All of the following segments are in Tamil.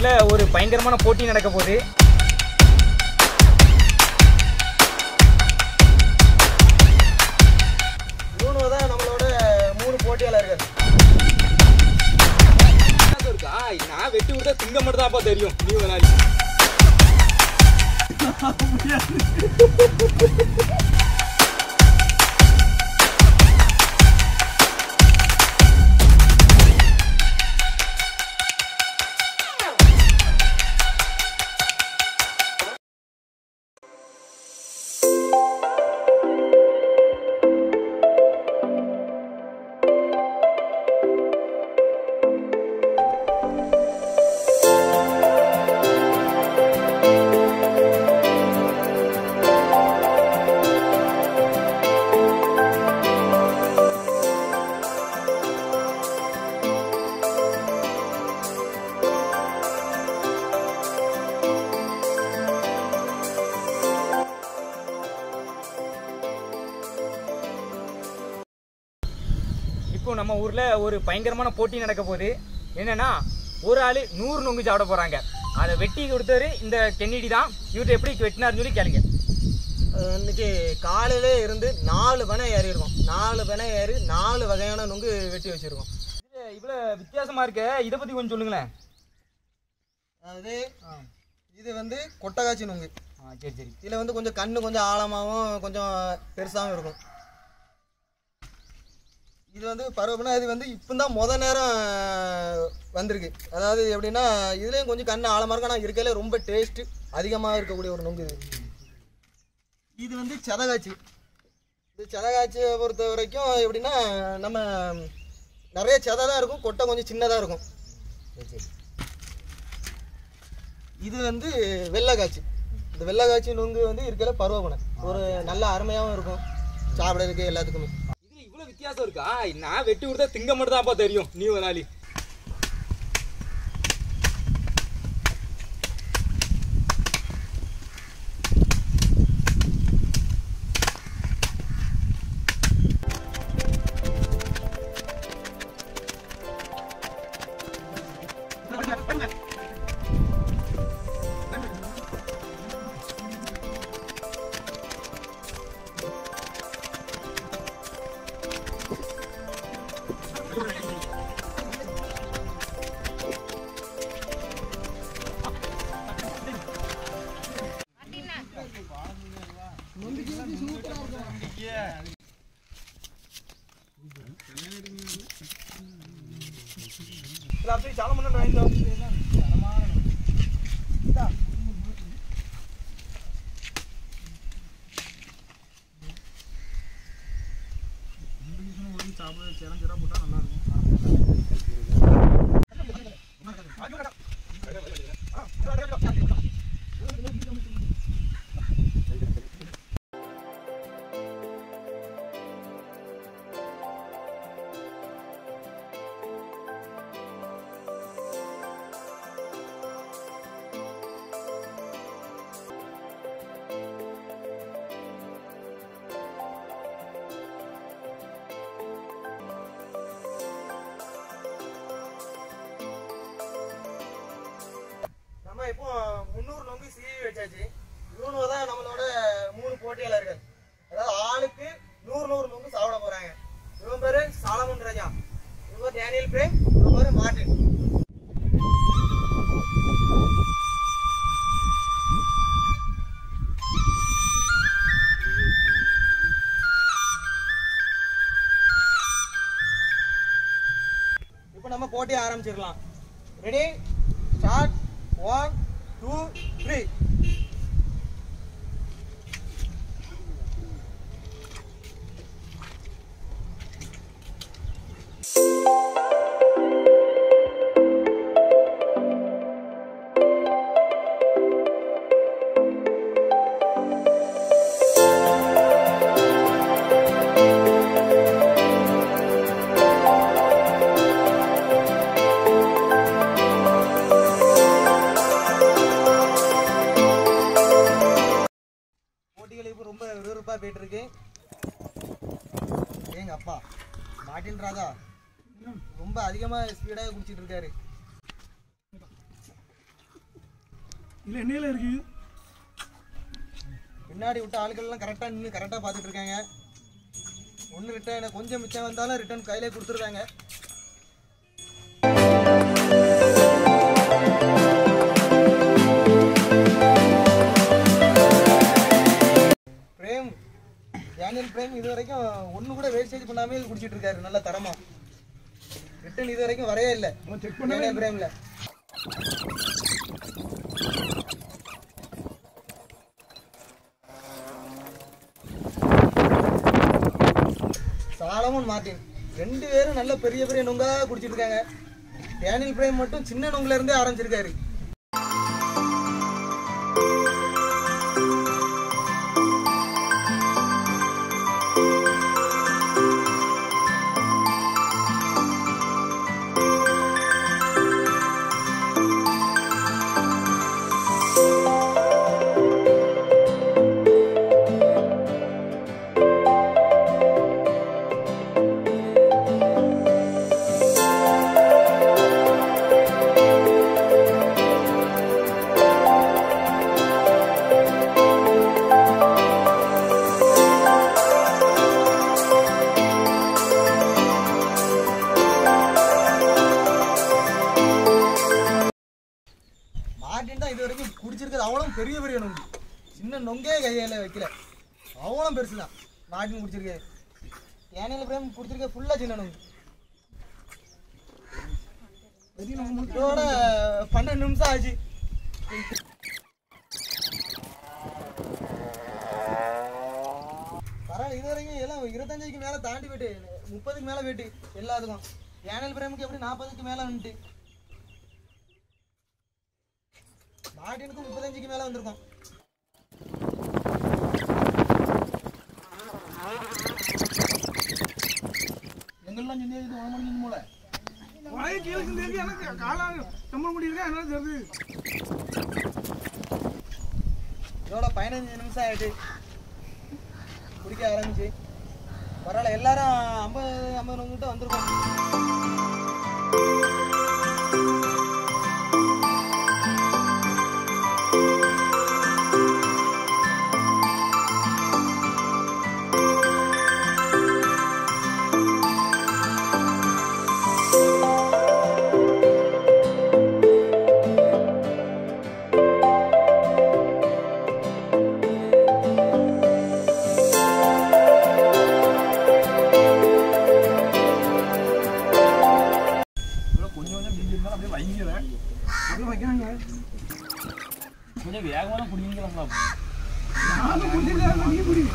ஊர்ல ஒரு பயங்கரமான போட்டி நடக்க போகுது இவனு தான் நம்மளோட மூணு போட்டியாளர்கள் இருக்கா நான் வெட்டி விட்டா திங்க மட்டும் தான்ப்பா தெரியும் நீ ஒரு நாள் இப்போ நம்ம ஊர்ல ஒரு பயங்கரமான போட்டி நடக்க போகுது என்னன்னா ஒரு ஆளு நூறு நொங்கு சாப்பிட போறாங்க அதை வெட்டி கொடுத்தவரு இந்த கென்னடி தான் இவர்கிட்ட எப்படி வெட்டினாருன்னு சொல்லி கேளுங்க அஹ் இன்னைக்கு காலையில இருந்து நாலு பனை ஏறி இருக்கோம் நாலு பனை ஏறி நாலு வகையான நுங்கு வெட்டி வச்சிருக்கோம் இது இவ்வளவு வித்தியாசமா இருக்க இதை பத்தி கொஞ்சம் சொல்லுங்களேன் அதாவது இது வந்து கொட்டகாச்சி நுங்கு ஆ சரி சரி இதில் வந்து கொஞ்சம் கண்ணு கொஞ்சம் ஆழமாகவும் கொஞ்சம் பெருசாகவும் இருக்கும் இது வந்து பருவம்னா இது வந்து இப்போ தான் முத நேரம் வந்திருக்கு அதாவது எப்படின்னா இதுலேயும் கொஞ்சம் கண்ணு ஆழமாக இருக்கும் ஆனால் இருக்கையில ரொம்ப டேஸ்ட்டு அதிகமாக இருக்கக்கூடிய ஒரு நுங்கு இது இது வந்து செதகாச்சி இது செதகாச்சியை பொறுத்த வரைக்கும் எப்படின்னா நம்ம நிறைய செதை தான் இருக்கும் கொட்டை கொஞ்சம் சின்னதாக இருக்கும் சரி சரி இது வந்து வெள்ளைக்காய்ச்சி இந்த வெள்ளைக்காய்ச்சி நுங்கு வந்து இருக்கிற பருவப்பனை ஒரு நல்ல அருமையாகவும் இருக்கும் சாப்பிட்றதுக்கு எல்லாத்துக்குமே இதுல இவ்வளவு வித்தியாசம் இருக்கா நான் வெட்டி கொடுத்தா திங்க மட்டும் தான்ப்பா தெரியும் நீ ஒரு நாள் நம்ம இப்போ முந்நூறு நொங்கு சீவி வச்சாச்சு இவனு தான் நம்மளோட மூணு போட்டியாளர்கள் அதாவது ஆளுக்கு நூறு நூறு நொங்கு சாப்பிட போறாங்க இவன் பேரு சாலமன் ராஜா இவன் டேனியல் பிரேம் இவன் பேரு மார்டின் இப்போ நம்ம போட்டி ஆரம்பிச்சிடலாம் ready start one two three போட்டிகள் இப்போ ரொம்ப விறுவிறுப்பாக போயிட்டு இருக்கு ஏங்க அப்பா மார்ட்டின் ராஜா ரொம்ப அதிகமாக ஸ்பீடாக குடிச்சிட்டு இருக்காரு இல்லை எண்ணெயில் இருக்குது பின்னாடி விட்ட ஆட்கள் எல்லாம் கரெக்டாக நின்று கரெக்டாக பார்த்துட்டு இருக்காங்க ஒன்று ரிட்டர்ன் எனக்கு கொஞ்சம் மிச்சம் வந்தாலும் ரிட்டர்ன் கையிலே கொடுத்துருக்காங்க பிரேம் டேனியல் பிரேம் இது வரைக்கும் ஒன்று கூட வேஸ்டேஜ் பண்ணாமே குடிச்சிட்டு இருக்காரு நல்ல தரமா ரிட்டர்ன் இது வரைக்கும் வரவே இல்லை செக் டேனியல் பிரேம்ல சாலமன் மார்ட்டின் ரெண்டு பேரும் நல்ல பெரிய பெரிய நுங்கா குடிச்சிட்டு இருக்காங்க டேனியல் பிரேம் மட்டும் சின்ன நுங்குல இருந்தே ஆரம்பிச்சிருக்காரு மார்ட்டின் தான் இது வரைக்கும் குடிச்சிருக்கிறது அவ்வளோ பெரிய பெரிய நொங்கு சின்ன நொங்கே கையில வைக்கல அவ்வளோ பெருசு தான் மார்ட்டின் குடிச்சிருக்கு டேனியல் பிரேம் குடிச்சிருக்க ஃபுல்லாக சின்ன நொங்கு இதோட பன்னெண்டு நிமிஷம் ஆச்சு பரவாயில்ல இது வரைக்கும் எல்லாம் இருபத்தஞ்சுக்கு மேலே தாண்டி போயிட்டு முப்பதுக்கு மேலே போயிட்டு எல்லாத்துக்கும் டேனியல் பிரேமுக்கு எப்படி நாற்பதுக்கு மேலே வந்துட்டு மார்டினுக்கு முப்பத்தஞ்சுக்கு மேலே வந்திருக்கும் எங்கெல்லாம் செஞ்சு இது உடம்பு செஞ்சு போல வளைய கீழே செஞ்சு எனக்கு காலம் சம்பளம் முடியிருக்கேன் அதனால தெரியுது இதோட பதினஞ்சு நிமிஷம் ஆயிடுச்சு குடிக்க ஆரம்பிச்சு பரவாயில்ல எல்லாரும் ஐம்பது ஐம்பது நொங்கிட்ட வந்திருக்கோம் கொஞ்சம் கொஞ்சம் மீதி இருந்தாலும் அப்படியே வைங்கிறேன் அப்படியே வைக்கிறாங்க கொஞ்சம் வேகமாக தான் குடிங்களாங்களா நானும் குடிச்சிருக்கேன் நீ குடி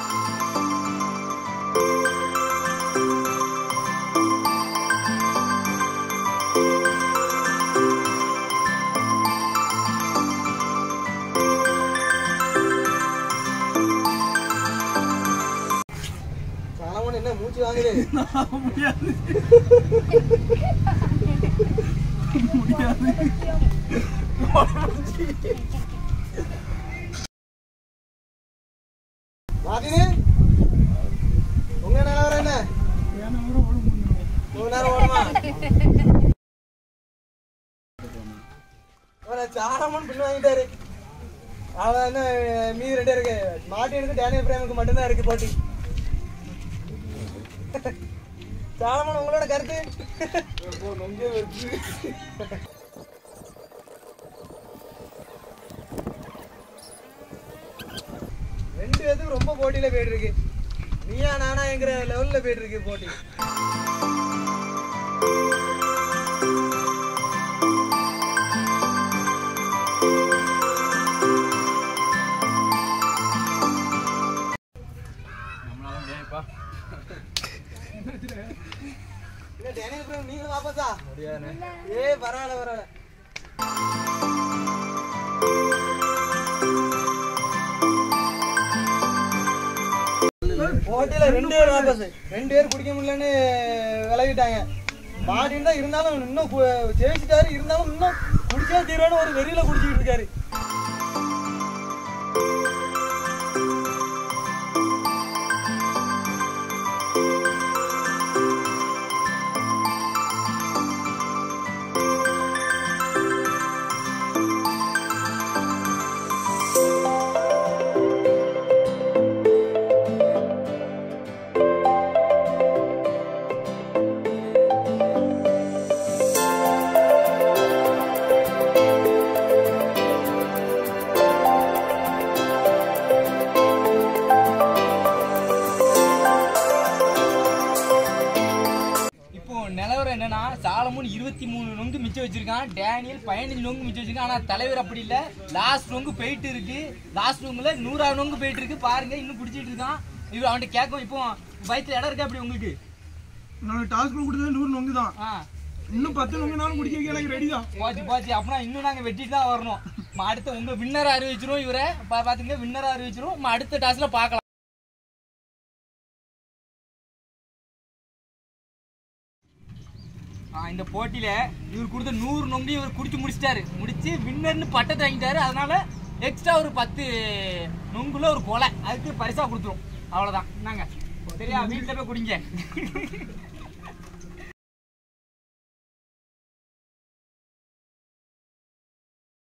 சாலமன் என்ன மூச்சு வாங்குது முடியாது முடியாது மாட்டினு உங்க நிலவரம் என்ன ஏன்னா ஒரு ஓடு முடிஞ்சிடும் ஒரு நேரம் ஓடுமா அவனை சாலமன் பின் வாங்கிட்டாரு அவன் என்ன மீதி ரெண்டே இருக்கு மாட்டினுக்கு டேனியல் பிரேமுக்கு மட்டும்தான் இருக்கு போட்டி சாலமன் உங்களோட கருத்து ரெண்டு பேத்துக்கும் ரொம்ப போட்டியில போயிட்டு இருக்கு நீயா நானா என்கிற லெவல்ல போயிட்டு இருக்கு போட்டி நம்மளால முடியாதுப்பா இல்ல டேனியல் பிரேம் நீங்களும் வாபஸா முடியாதுண்ணே ஏ பரவாயில்ல பரவாயில்ல போட்டியில ரெண்டு பேர் வாபஸ் ரெண்டு பேர் குடிக்க முடியலன்னு விலகிட்டாங்க மாட்டின் தான் இருந்தாலும் இன்னும் கு- ஜெயிச்சிட்டாரு இருந்தாலும் இன்னும் குடிச்சா தீர்வான ஒரு வெறியில குடிச்சிட்டு இருக்காரு ஐபோன் இருபத்தி மூணு நொங்கு மிச்சம் வச்சிருக்கான் டேனியல் பதினஞ்சு நொங்கு மிச்சம் வச்சிருக்கான் ஆனா தலைவர் அப்படி இல்ல லாஸ்ட் நொங்கு போயிட்டு இருக்கு லாஸ்ட் நொங்குல நூறாவது நொங்கு போயிட்டு இருக்கு பாருங்க இன்னும் குடிச்சிட்டு இருக்கான் இவர் அவன்கிட்ட கேட்கும் இப்போ பைக்ல இடம் இருக்கா அப்படி உங்களுக்கு நான் டாஸ்க் கொடுத்தது நூறு நொங்கு தான் ஆ இன்னும் பத்து நொங்குனாலும் குடிக்க வைக்க எனக்கு ரெடி தான் போச்சு போச்சு அப்படின்னா இன்னும் நாங்க வெட்டிட்டு தான் வரணும் ம, அடுத்த உங்க வின்னரை அறிவிச்சிரும் இவரை பா- பாத்துங்க வின்னரை அறிவிச்சிரும் ம, அடுத்த டாஸ்ல பார்க்கலாம் ஆ, இந்த போட்டியில இவர் கொடுத்த நூறு நொங்கு இவர் குடிச்சு முடிச்சிட்டாரு முடிச்சு வின்னர்னு பட்டத்தை வாங்கிட்டாரு அதனால எக்ஸ்ட்ரா ஒரு பத்து நொங்குல ஒரு கொலை அதுக்கு பரிசா கொடுத்துரும் அவ்வளவுதான் என்னங்க சரியா வீட்டுல போய் குடிங்க